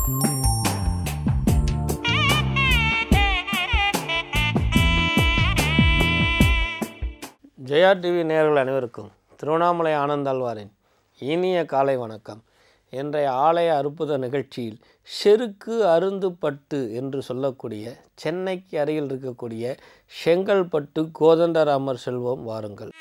Jaya TV நேயர்கள் அனைவருக்கும் திருவண்ணாமலை ஆனந்தாழ்வாரின் இனிய காலை வணக்கம் இன்றைய ஆலய அற்புத நிகழ்ச்சியில் செருக்கு அருந்துப்பட்டு என்று சொல்லக்கூடிய சென்னைக்கு அருகில் இருக்கக்கூடிய செங்கல்பட்டு கோதண்டராமர் செல்வம் வாருங்கள்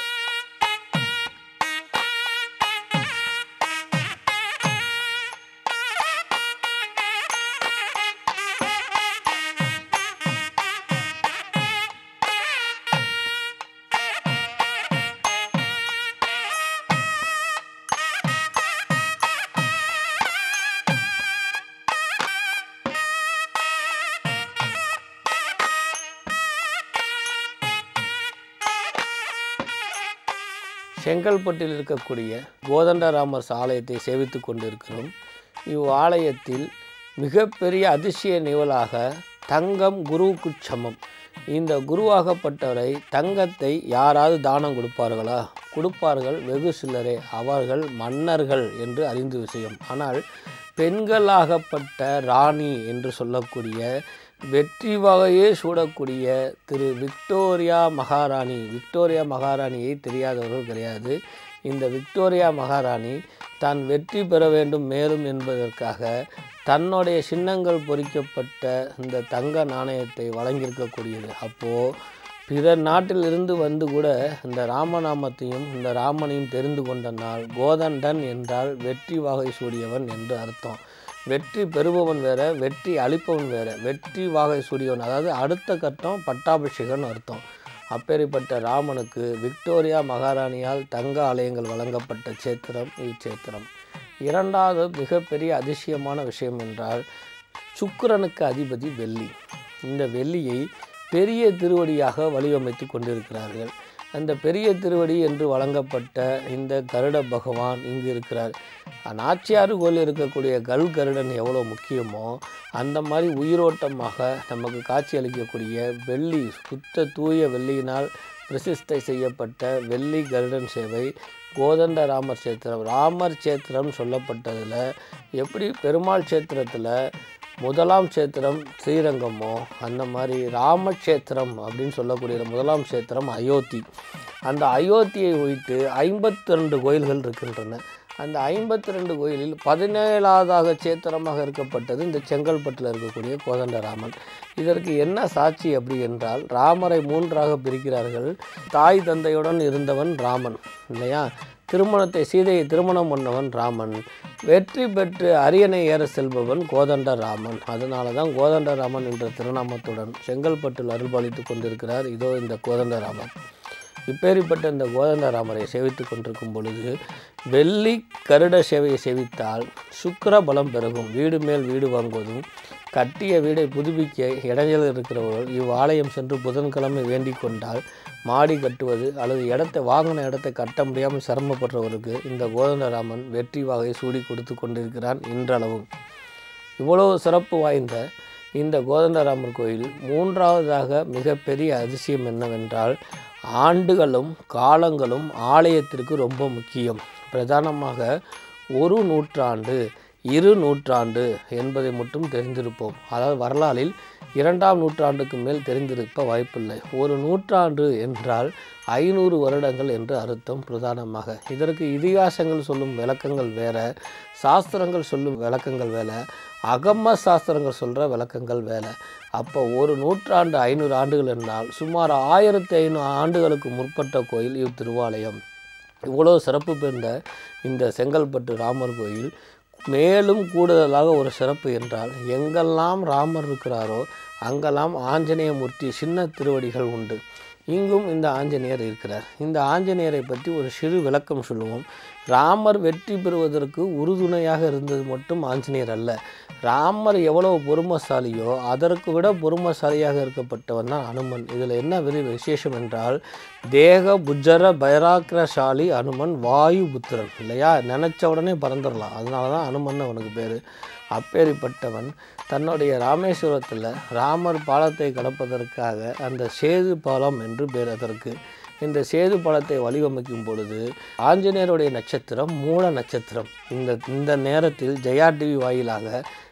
செங்கல்பட்டில் இருக்கக்கூடிய கோதண்டராமர் ஆலயத்தை சேவித்து கொண்டிருக்கிறோம் இவ்வாலயத்தில் மிகப்பெரிய அதிசய நிகழ்வாக தங்கம் குருவுக்கு சமம் இந்த குருவாகப்பட்டவரை தங்கத்தை யாராவது தானம் கொடுப்பார்களா கொடுப்பார்கள் வெகு சிலரே அவர்கள் மன்னர்கள் என்று அறிந்த விஷயம் ஆனால் பெண்களாகப்பட்ட ராணி என்று சொல்லக்கூடிய வெற்றி வகையே சூடக்கூடிய திரு விக்டோரியா மகாராணி விக்டோரியா மகாராணியை தெரியாதவர்கள் கிடையாது இந்த விக்டோரியா மகாராணி தான் வெற்றி பெற வேண்டும் மேலும் என்பதற்காக தன்னுடைய சின்னங்கள் பொறிக்கப்பட்ட இந்த தங்க நாணயத்தை வழங்கியிருக்கக்கூடியது அப்போது பிற நாட்டிலிருந்து வந்து கூட இந்த ராமநாமத்தையும் இந்த ராமனையும் தெரிந்து கொண்ட நாள் கோதண்டன் என்றால் வெற்றி வகை சூடியவன் என்று அர்த்தம் வெற்றி பெறுபவன் வேற வெற்றி அளிப்பவன் வேற வெற்றி வாகை சூடியவன் அதாவது அடுத்த கட்டம் பட்டாபிஷேகம்னு அர்த்தம் அப்பேற்பட்ட ராமனுக்கு விக்டோரியா மகாராணியால் தங்க ஆலயங்கள் வழங்கப்பட்ட சேத்திரம் இச்சேத்திரம் இரண்டாவது மிகப்பெரிய அதிசயமான விஷயம் என்றால் சுக்கிரனுக்கு அதிபதி வெள்ளி இந்த வெள்ளியை பெரிய திருவடியாக வடிவமைத்து கொண்டிருக்கிறார்கள் அந்த பெரிய திருவடி என்று வழங்கப்பட்ட இந்த கருட பகவான் இங்கு இருக்கிறார் நாச்சியாறு கோயில் இருக்கக்கூடிய கல் கருடன் எவ்வளோ முக்கியமோ அந்த மாதிரி உயிரோட்டமாக நமக்கு காட்சி அளிக்கக்கூடிய வெள்ளி சுத்த தூய வெள்ளியினால் பிரசிஷ்டை செய்யப்பட்ட வெள்ளி கருடன் சேவை கோதண்ட ராமர் சேத்திரம் ராமர் சேத்திரம் சொல்லப்பட்டதில் எப்படி பெருமாள் சேத்திரத்தில் முதலாம் சேத்திரம் ஸ்ரீரங்கமோ அந்த மாதிரி ராமக்ஷேத்திரம் அப்படின்னு சொல்லக்கூடிய முதலாம் சேத்திரம் அயோத்தி அந்த அயோத்தியை ஒழித்து ஐம்பத்தி ரெண்டு கோயில்கள் இருக்கின்றன அந்த ஐம்பத்தி ரெண்டு கோயிலில் பதினேழாவதாக சேத்திரமாக இருக்கப்பட்டது இந்த செங்கல்பட்டில் இருக்கக்கூடிய கோதண்டராமன் இதற்கு என்ன சாட்சி அப்படி என்றால் ராமரை மூன்றாக பிரிக்கிறார்கள் தாய் தந்தையுடன் இருந்தவன் ராமன் இல்லையா திருமணத்தை சீதையை திருமணம் பண்ணவன் ராமன் வெற்றி பெற்று அரியணை ஏற செல்பவன் கோதண்ட ராமன் அதனால தான் கோதண்ட ராமன் என்ற திருநாமத்துடன் செங்கல்பட்டில் அருள்பாலித்து கொண்டிருக்கிறார் இதோ இந்த கோதண்டராமன் இப்பேறிப்பட்ட இந்த கோதண்டராமரை சேவித்து கொண்டிருக்கும் பொழுது வெள்ளி கருட சேவையை சேவித்தால் சுக்கிர பலம் பெருகும் வீடு மேல் வீடு வாங்குவதும் கட்டிய வீடை புதுப்பிக்க இடைஞ்சல் இருக்கிறவர்கள் இவ்வாலயம் சென்று புதன்கிழமை வேண்டிக் கொண்டால் மாடி கட்டுவது அல்லது இடத்தை வாங்கின இடத்தை கட்ட முடியாமல் சிரமப்படுறவருக்கு இந்த கோதண்டராமன் வெற்றி வாகை சூடி கொடுத்து கொண்டிருக்கிறான் இன்றளவும் இவ்வளவு சிறப்பு வாய்ந்த இந்த கோதண்டராமர் கோயில் மூன்றாவதாக மிகப்பெரிய அதிசயம் என்னவென்றால் ஆண்டுகளும் காலங்களும் ஆலயத்திற்கு ரொம்ப முக்கியம் பிரதானமாக ஒரு நூற்றாண்டு இரு நூற்றாண்டு என்பதை மட்டும் தெரிந்திருப்போம் அதாவது வரலாறில் இரண்டாம் நூற்றாண்டுக்கு மேல் தெரிந்திருக்க வாய்ப்பில்லை ஒரு நூற்றாண்டு என்றால் ஐநூறு வருடங்கள் என்று அர்த்தம் பிரதானமாக இதற்கு இதிகாசங்கள் சொல்லும் விளக்கங்கள் வேற சாஸ்திரங்கள் சொல்லும் விளக்கங்கள் வேற அகம சாஸ்திரங்கள் சொல்கிற விளக்கங்கள் வேலை அப்போ ஒரு நூற்றாண்டு ஐநூறு ஆண்டுகள் என்றால் சுமார் ஆயிரத்தி ஐநூறு ஆண்டுகளுக்கு முற்பட்ட கோயில் இவ் திருவாலயம் இவ்வளோ சிறப்பு பெற்ற இந்த செங்கல்பட்டு ராமர் கோயில் மேலும் கூடுதலாக ஒரு சிறப்பு என்றால் எங்கெல்லாம் ராமர் இருக்கிறாரோ அங்கெல்லாம் ஆஞ்சநேயமூர்த்தி சின்ன திருவடிகள் உண்டு இங்கும் இந்த ஆஞ்சநேயர் இருக்கிறார் இந்த ஆஞ்சநேயரை பற்றி ஒரு சிறு விளக்கம் சொல்லுவோம் ராமர் வெற்றி பெறுவதற்கு உறுதுணையாக இருந்தது மட்டும் ஆஞ்சநேயர் அல்ல ராமர் எவ்வளவு பொறுமசாலியோ அதற்கு விட பொறுமசாலியாக இருக்கப்பட்டவன் தான் அனுமன் இதில் என்ன வெறி விசேஷம் என்றால் தேக புஜர பைராக்கிரசாலி அனுமன் வாயு புத்திரன் இல்லையா நினச்ச உடனே பறந்துடலாம் அதனால தான் அனுமன் அவனுக்கு பேர் அப்பேறிப்பட்டவன் தன்னுடைய ராமேஸ்வரத்தில் ராமர் பாலத்தை கடப்பதற்காக அந்த சேது பாலம் என்று பேர் அதற்கு இந்த சேது பாலத்தை வடிவமைக்கும் பொழுது ஆஞ்சநேயருடைய நட்சத்திரம் மூல நட்சத்திரம் இந்த இந்த நேரத்தில் ஜெயா டிவி வாயிலாக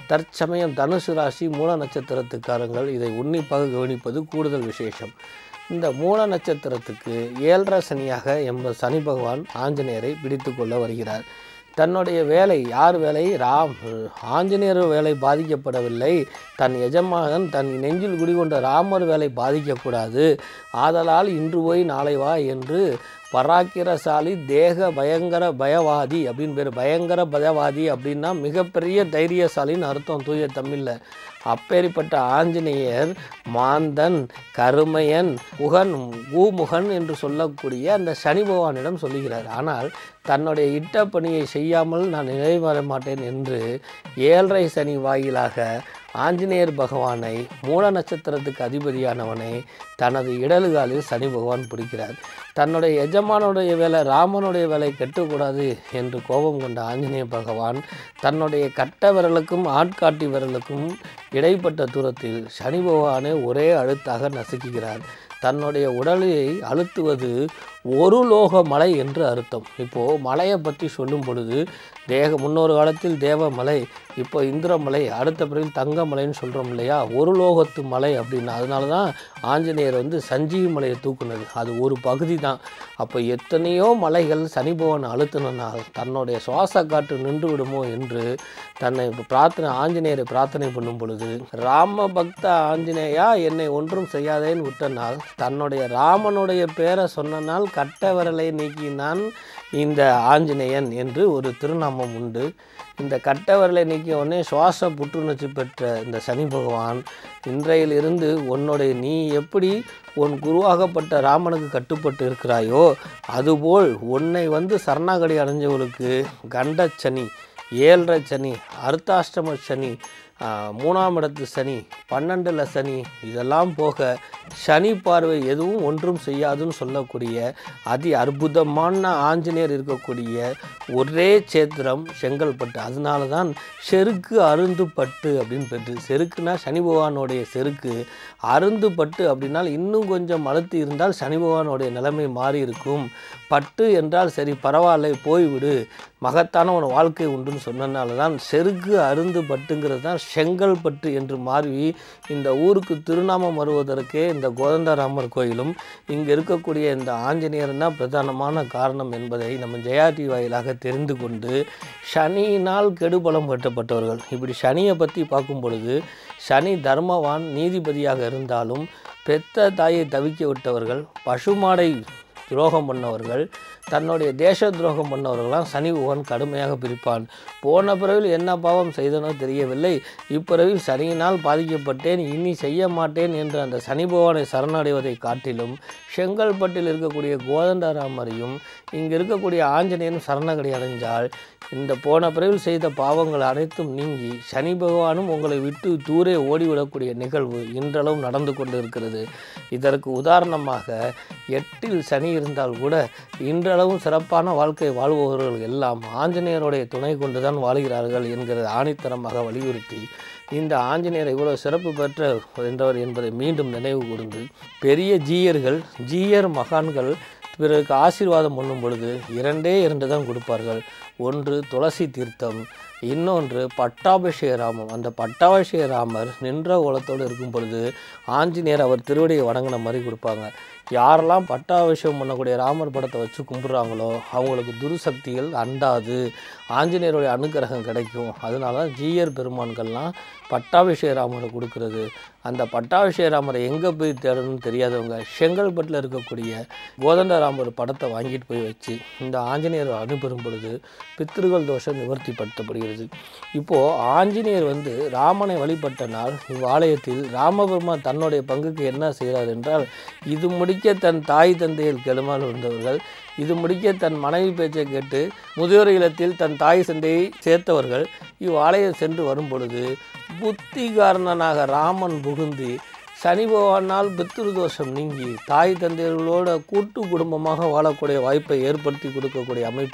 தற்சமயம் தனுசு ராசி மூல நட்சத்திரத்துக்காரங்கள் இதை உன்னிப்பாக கவனிப்பது கூடுதல் விசேஷம் இந்த மூல நட்சத்திரத்துக்கு ஏழரை சனியாக எம்ப சனி பகவான் ஆஞ்சநேயரை பிடித்து கொள்ள வருகிறார் தன்னுடைய வேலை யார் வேலை ராம் ஆஞ்சநேயர் வேலை பாதிக்கப்படவில்லை தன் எஜமானன் தன் நெஞ்சில் குடிகொண்ட ராமர் வேலை பாதிக்கக்கூடாது ஆதலால் இன்று போய் நாளை வா என்று பராக்கிரசாலி தேக பயங்கர பயவாதி அப்படின்னு பேர் பயங்கர பயவாதி அப்படின்னா மிகப்பெரிய தைரியசாலின்னு அர்த்தம் தூய தமிழில் அப்பேற்பட்ட ஆஞ்சநேயர் மாந்தன் கருமையன் முகன் ஊமுகன் என்று சொல்லக்கூடிய அந்த சனி பகவானிடம் சொல்லுகிறார் ஆனால் தன்னுடைய இட்ட பணியை செய்யாமல் நான் நினைவர மாட்டேன் என்று ஏழரை சனி வாயிலாக ஆஞ்சநேயர் பகவானை மூல நட்சத்திரத்துக்கு அதிபதியானவனை தனது இடலுகாலில் சனி பகவான் பிடிக்கிறார் தன்னுடைய எஜமானுடைய வேலை ராமனுடைய வேலை கெட்டக்கூடாது என்று கோபம் கொண்ட ஆஞ்சநேய பகவான் தன்னுடைய கட்ட விரலுக்கும் ஆட்காட்டி விரலுக்கும் இடைப்பட்ட தூரத்தில் சனி பகவானை ஒரே அழுத்தாக நசுக்குகிறார் தன்னுடைய உடலை அழுத்துவது ஒரு லோக மலை என்று அர்த்தம் இப்போது மலையை பற்றி சொல்லும் பொழுது தேக முன்னொரு காலத்தில் தேவமலை இப்போ இந்திரமலை அடுத்த பிறகு தங்கமலைன்னு சொல்கிறோம் இல்லையா ஒரு லோகத்து மலை அப்படின்னு அதனால தான் ஆஞ்சநேயர் வந்து சஞ்சீவி மலையை தூக்குனது அது ஒரு பகுதி தான் அப்போ எத்தனையோ மலைகள் சனி பகவான் அழுத்தினால் தன்னுடைய சுவாச காற்று நின்று விடுமோ என்று தன்னை பிரார்த்தனை ஆஞ்சநேயரை பிரார்த்தனை பண்ணும் பொழுது ராம பக்த ஆஞ்சநேயா என்னை ஒன்றும் செய்யாதேன்னு விட்டனால் தன்னுடைய ராமனுடைய பேரை சொன்னனால் கட்ட விரலை நீக்கினான் இந்த ஆஞ்சநேயன் என்று ஒரு திருநாமம் உண்டு இந்த கட்ட விரலை நீக்கிய உடனே சுவாச புற்றுணர்ச்சி பெற்ற இந்த சனி பகவான் இன்றையிலிருந்து உன்னுடைய நீ எப்படி உன் குருவாகப்பட்ட ராமனுக்கு கட்டுப்பட்டு இருக்கிறாயோ அதுபோல் உன்னை வந்து சரணாகடி அடைஞ்சவர்களுக்கு கண்டச்சனி ஏழரை சனி அர்த்தாஷ்டம சனி மூணாம் இடத்து சனி பன்னெண்டில் சனி இதெல்லாம் போக சனி பார்வை எதுவும் ஒன்றும் செய்யாதுன்னு சொல்லக்கூடிய அதி அற்புதமான ஆஞ்சநேயர் இருக்கக்கூடிய ஒரே சேத்திரம் செங்கல்பட்டு அதனால தான் செருக்கு அருந்து பட்டு அப்படின்னு பெற்று செருக்குனா சனி பகவானுடைய செருக்கு அருந்து பட்டு அப்படின்னால் இன்னும் கொஞ்சம் அழுத்தி இருந்தால் சனி பகவானுடைய நிலைமை மாறி இருக்கும் பட்டு என்றால் சரி பரவாயில்ல போய்விடு மகத்தான ஒரு வாழ்க்கை உண்டுன்னு சொன்னனால தான் செருக்கு அருந்து பட்டுங்கிறது தான் செங்கல்பட்டு என்று மாறி இந்த ஊருக்கு திருநாமம் வருவதற்கே இந்த கோதண்டராமர் கோயிலும் இங்கே இருக்கக்கூடிய இந்த ஆஞ்சநேயர் தான் பிரதானமான காரணம் என்பதை நம்ம ஜெயா டி வாயிலாக தெரிந்து கொண்டு சனியினால் கெடுபலம் கட்டப்பட்டவர்கள் இப்படி சனியை பற்றி பார்க்கும் பொழுது சனி தர்மவான் நீதிபதியாக இருந்தாலும் பெத்த தாயை தவிக்க விட்டவர்கள் பசுமாடை துரோகம் பண்ணவர்கள் தன்னுடைய தேச துரோகம் பண்ணவர்களாம் சனி பகவான் கடுமையாக பிரிப்பான் போன பிறவில் என்ன பாவம் செய்தனோ தெரியவில்லை இப்பிறவில் சனியினால் பாதிக்கப்பட்டேன் இனி செய்ய மாட்டேன் என்று அந்த சனி பகவானை சரணடைவதை காட்டிலும் செங்கல்பட்டில் இருக்கக்கூடிய கோதண்டராமரையும் இங்கே இருக்கக்கூடிய ஆஞ்சநேயனும் சரணகடி அடைஞ்சால் இந்த போன பிறவில் செய்த பாவங்கள் அனைத்தும் நீங்கி சனி பகவானும் உங்களை விட்டு தூரே ஓடிவிடக்கூடிய நிகழ்வு இன்றளவும் நடந்து கொண்டு இருக்கிறது இதற்கு உதாரணமாக எட்டில் சனி இருந்தால் கூட இன்றளவும் சிறப்பான வாழ்க்கை வாழ்பவர்கள் எல்லாம் ஆஞ்சநேயருடைய துணை கொண்டுதான் வாழ்கிறார்கள் என்கிறது ஆணித்தரமாக வலியுறுத்தி இந்த ஆஞ்சநேயர் இவ்வளவு சிறப்பு பெற்ற என்றவர் என்பதை மீண்டும் நினைவு கூர்ந்து பெரிய ஜீயர்கள் ஜீயர் மகான்கள் பிறருக்கு ஆசீர்வாதம் பண்ணும் பொழுது இரண்டே இரண்டு தான் கொடுப்பார்கள் ஒன்று துளசி தீர்த்தம் இன்னொன்று பட்டாபிஷேக ராமம் அந்த பட்டாபிஷேக ராமர் நின்ற ஓலத்தோடு இருக்கும் பொழுது ஆஞ்சநேயர் அவர் திருவடியை வணங்கின மாதிரி கொடுப்பாங்க யாரெல்லாம் பட்டாபிஷேகம் பண்ணக்கூடிய ராமர் படத்தை வச்சு கும்பிட்றாங்களோ அவங்களுக்கு துருசக்திகள் அண்டாது ஆஞ்சநேயருடைய அனுக்கிரகம் கிடைக்கும் அதனால தான் ஜீயர் பெருமான்கள்லாம் பட்டாபிஷேக ராமரை கொடுக்கறது அந்த பட்டாபிஷேக ராமரை எங்கே போய் தேடணும்னு தெரியாதவங்க செங்கல்பட்டில் இருக்கக்கூடிய கோதண்டராமர் படத்தை வாங்கிட்டு போய் வச்சு இந்த ஆஞ்சநேயர் அனுப்பெறும் பொழுது பித்திருகள் தோஷம் நிவர்த்திப்படுத்தப்படுகிறது இப்போது ஆஞ்சநேயர் வந்து ராமனை வழிபட்ட நாள் இவ்வாலயத்தில் ராமபெருமான் தன்னுடைய பங்குக்கு என்ன செய்கிறார் என்றால் இது முடிக்க தன் தாய் தந்தையில் கெடுமால் இருந்தவர்கள் இது முடிக்க தன் மனைவி பேச்சை கேட்டு முதியோர் இல்லத்தில் தன் தாய் சந்தையை சேர்த்தவர்கள் இவ்வாலயம் சென்று வரும் பொழுது புத்திகாரணனாக ராமன் புகுந்து சனி பகவானால் பித்ரு தோஷம் நீங்கி தாய் தந்தையர்களோட கூட்டு குடும்பமாக வாழக்கூடிய வாய்ப்பை ஏற்படுத்தி கொடுக்கக்கூடிய அமைப்பு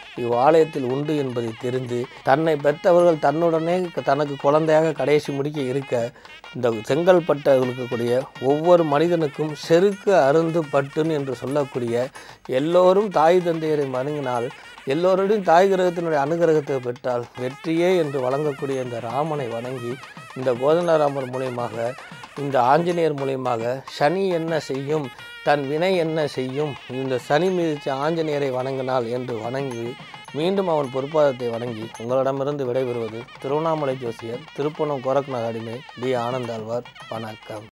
இவ்வாலயத்தில் உண்டு என்பதை தெரிந்து தன்னை பெற்றவர்கள் தன்னுடனே தனக்கு குழந்தையாக கடைசி முடிக்க இருக்க இந்த செங்கல்பட்டு இருக்கக்கூடிய ஒவ்வொரு மனிதனுக்கும் செருக்கு அருந்து பட்டுன் என்று சொல்லக்கூடிய எல்லோரும் தாய் தந்தையரை வணங்கினால் எல்லோருடையும் தாய் கிரகத்தினுடைய அனுகிரகத்தை பெற்றால் வெற்றியே என்று வழங்கக்கூடிய இந்த ராமனை வணங்கி இந்த கோதண்டராமர் மூலியமாக இந்த ஆஞ்சநேயர் மூலியமாக சனி என்ன செய்யும் தன் வினை என்ன செய்யும் இந்த சனி மிதித்த ஆஞ்சநேயரை வணங்கினால் என்று வணங்கி மீண்டும் அவன் பொறுப்பாதத்தை வணங்கி உங்களிடமிருந்து விடைபெறுவது திருவண்ணாமலை ஜோசியர் திருப்பணம் கோரக்நாத் அடிமை டி ஆனந்தாழ்வார் வணக்கம்